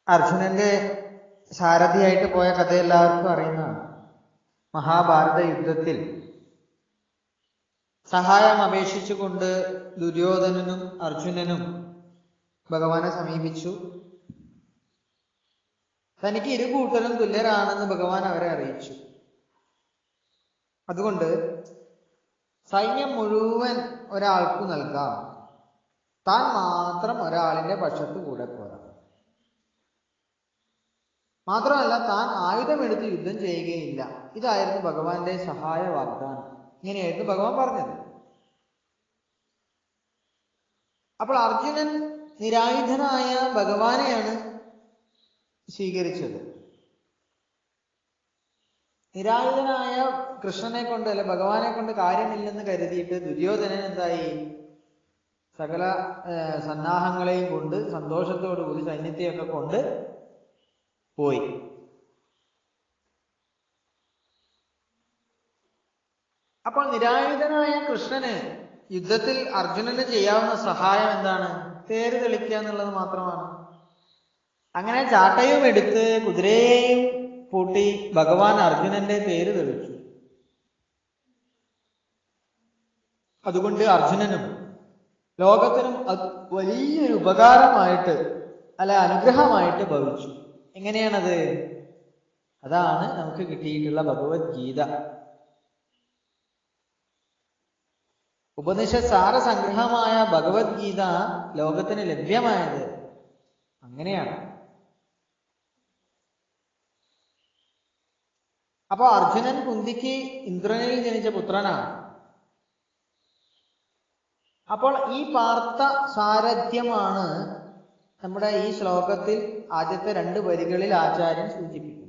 അർജുനന്റെ സാരഥിയായിട്ട് പോയ കഥ എല്ലാവർക്കും അറിയുന്നതാണ് മഹാഭാരത യുദ്ധത്തിൽ സഹായം അപേക്ഷിച്ചുകൊണ്ട് ദുര്യോധനനും അർജുനനും ഭഗവാനെ സമീപിച്ചു തനിക്ക് ഇരു കൂട്ടരും തുല്യരാണെന്ന് ഭഗവാൻ അവരെ അറിയിച്ചു അതുകൊണ്ട് സൈന്യം മുഴുവൻ ഒരാൾക്ക് നൽകാം താൻ മാത്രം ഒരാളിന്റെ പക്ഷത്ത് കൂടെ പോരാ മാത്രമല്ല താൻ ആയുധമെടുത്ത് യുദ്ധം ചെയ്യുകയില്ല ഇതായിരുന്നു ഭഗവാന്റെ സഹായ വാഗ്ദാനം ഇങ്ങനെയായിരുന്നു ഭഗവാൻ പറഞ്ഞത് അപ്പോൾ അർജുനൻ നിരായുധനായ ഭഗവാനെയാണ് സ്വീകരിച്ചത് നിരായുധനായ കൃഷ്ണനെ കൊണ്ട് അല്ലെ ഭഗവാനെ കൊണ്ട് കാര്യമില്ലെന്ന് കരുതിയിട്ട് ദുര്യോധനൻ എന്തായി സകല ഏർ, സന്നാഹങ്ങളെയും കൊണ്ട് സന്തോഷത്തോടു കൂടി സൈന്യത്തെയൊക്കെ കൊണ്ട് പോയി അപ്പോൾ നിരായുധനായ കൃഷ്ണന് യുദ്ധത്തിൽ അർജുനന് ചെയ്യാവുന്ന സഹായം എന്താണ് തേര് തെളിക്കുക എന്നുള്ളത് മാത്രമാണ് അങ്ങനെ ചാട്ടയും എടുത്ത് കുതിരയെയും പൂട്ടി ഭഗവാൻ അർജുനന്റെ തേര് തെളിച്ചു അതുകൊണ്ട് അർജുനനും ലോകത്തിനും അത് വലിയൊരു ഉപകാരമായിട്ട് അല്ല അനുഗ്രഹമായിട്ട് ഭവിച്ചു എങ്ങനെയാണത് അതാണ് നമുക്ക് കിട്ടിയിട്ടുള്ള ഭഗവത്ഗീത ഉപനിഷത്ത് സാരസംഗ്രഹമായ ഭഗവത്ഗീത ലോകത്തിന് ലഭ്യമായത് അങ്ങനെയാണ് അപ്പൊ അർജുനൻ കുന്തിക്ക് ഇന്ദ്രനിൽ ജനിച്ച പുത്രനാണ് അപ്പോൾ ഈ പാർത്ഥ സാരഥ്യമാണ് നമ്മുടെ ഈ ശ്ലോകത്തിൽ ആദ്യത്തെ രണ്ട് വരികളിൽ ആചാര്യൻ സൂചിപ്പിക്കുന്നത്